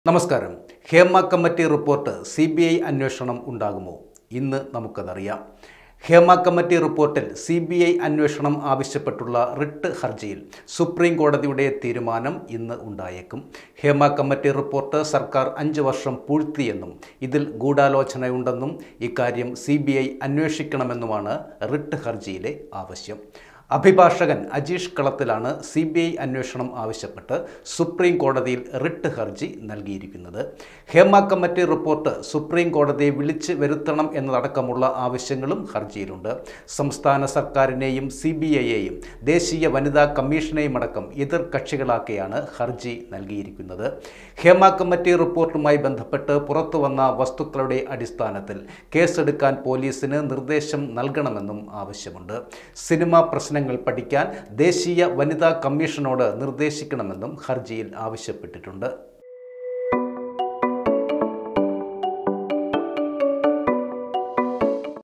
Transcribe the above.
നമസ്കാരം Hema committee report C B I അന്വേഷണം ഉണ്ടാകുമോ ഇന്ന് നമുക്കതറിയാം ഹേമ കമ്മിറ്റി റിപ്പോർട്ടിൽ സി ബി ഐ അന്വേഷണം ആവശ്യപ്പെട്ടുള്ള റിട്ട് ഹർജിയിൽ സുപ്രീം കോടതിയുടെ തീരുമാനം ഇന്ന് ഉണ്ടായേക്കും ഹേമ കമ്മിറ്റി റിപ്പോർട്ട് സർക്കാർ അഞ്ച് വർഷം പൂഴ്ത്തിയെന്നും ഇതിൽ ഗൂഢാലോചനയുണ്ടെന്നും ഇക്കാര്യം സി ബി ഐ അന്വേഷിക്കണമെന്നുമാണ് റിട്ട് ഹർജിയിലെ ആവശ്യം അഭിഭാഷകൻ അജീഷ് കളത്തിലാണ് സി ബി ഐ അന്വേഷണം ആവശ്യപ്പെട്ട് സുപ്രീം കോടതിയിൽ റിട്ട് ഹർജി നൽകിയിരിക്കുന്നത് ഹേമ കമ്മിറ്റി റിപ്പോർട്ട് സുപ്രീം കോടതിയെ വിളിച്ച് വരുത്തണം എന്നതടക്കമുള്ള ആവശ്യങ്ങളും ഹർജിയിലുണ്ട് സംസ്ഥാന സർക്കാരിനെയും സി ബി ഐയെയും ദേശീയ വനിതാ കമ്മീഷനെയും അടക്കം എതിർ കക്ഷികളാക്കിയാണ് ഹർജി നൽകിയിരിക്കുന്നത് ഹേമ കമ്മിറ്റി റിപ്പോർട്ടുമായി ബന്ധപ്പെട്ട് പുറത്തു വന്ന വസ്തുക്കളുടെ അടിസ്ഥാനത്തിൽ കേസെടുക്കാൻ പോലീസിന് നിർദ്ദേശം നൽകണമെന്നും ആവശ്യമുണ്ട് സിനിമ പ്രശ്നങ്ങൾ പഠിക്കാൻ ദേശീയ വനിതാ കമ്മീഷനോട് നിർദ്ദേശിക്കണമെന്നും ഹർജിയിൽ ആവശ്യപ്പെട്ടിട്ടുണ്ട്